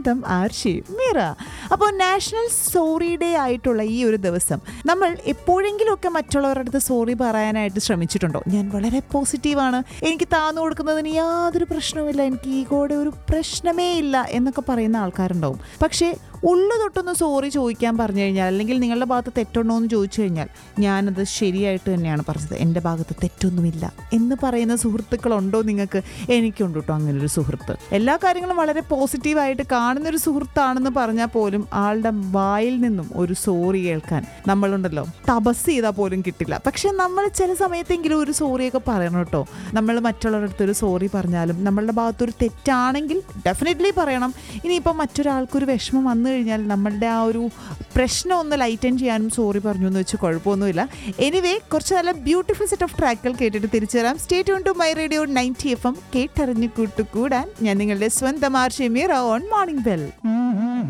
സ്വന്തം ആർഷി മീറ അപ്പോൾ national sorry day ആയിട്ടുള്ള ഈ ഒരു ദിവസം നമ്മൾ എപ്പോഴെങ്കിലുമൊക്കെ മറ്റുള്ളവരുടെ അടുത്ത് സോറി പറയാനായിട്ട് ശ്രമിച്ചിട്ടുണ്ടോ ഞാൻ വളരെ പോസിറ്റീവാണ് എനിക്ക് താന്നു കൊടുക്കുന്നതിന് യാതൊരു പ്രശ്നവുമില്ല എനിക്ക് ഈഗോയുടെ ഒരു പ്രശ്നമേ ഇല്ല എന്നൊക്കെ പറയുന്ന ആൾക്കാരുണ്ടാവും പക്ഷേ ഉള്ളു തൊട്ടൊന്ന് സോറി ചോദിക്കാൻ പറഞ്ഞു കഴിഞ്ഞാൽ അല്ലെങ്കിൽ നിങ്ങളുടെ ഭാഗത്ത് തെറ്റുണ്ടോ എന്ന് ചോദിച്ചു കഴിഞ്ഞാൽ ഞാനത് ശരിയായിട്ട് തന്നെയാണ് പറഞ്ഞത് എൻ്റെ ഭാഗത്ത് തെറ്റൊന്നുമില്ല എന്ന് പറയുന്ന സുഹൃത്തുക്കളുണ്ടോ നിങ്ങൾക്ക് എനിക്കുണ്ട് കേട്ടോ അങ്ങനെ ഒരു സുഹൃത്ത് എല്ലാ കാര്യങ്ങളും വളരെ പോസിറ്റീവായിട്ട് കാണുന്ന ഒരു സുഹൃത്താണെന്ന് പറഞ്ഞാൽ പോലും ആളുടെ വായിൽ നിന്നും ഒരു സോറി കേൾക്കാൻ നമ്മളുണ്ടല്ലോ തപസ് ചെയ്താൽ പോലും കിട്ടില്ല പക്ഷെ നമ്മൾ ചില സമയത്തെങ്കിലും ഒരു സോറിയൊക്കെ പറയണം കേട്ടോ നമ്മൾ മറ്റുള്ളവരുടെ അടുത്ത് ഒരു സോറി പറഞ്ഞാലും നമ്മളുടെ ഭാഗത്തൊരു തെറ്റാണെങ്കിൽ ഡെഫിനറ്റ്ലി പറയണം ഇനിയിപ്പോൾ മറ്റൊരാൾക്കൊരു വിഷമം വന്നു കഴിഞ്ഞാൽ നമ്മളുടെ ആ ഒരു പ്രശ്നം ഒന്ന് ലൈറ്റൻ ചെയ്യാനും സോറി പറഞ്ഞു എന്ന് വെച്ച് കുഴപ്പമൊന്നുമില്ല എനിവേ കുറച്ച് നല്ല ബ്യൂട്ടിഫുൾ സെറ്റ് ഓഫ് ട്രാക്കുകൾ കേട്ടിട്ട് തിരിച്ചു തരാം state on to my radio ninety F M കേട്ടറിഞ്ഞ് കൂട്ടുകൂടാൻ ഞാൻ നിങ്ങളുടെ സ്വന്തം Arshi Meera on morning bell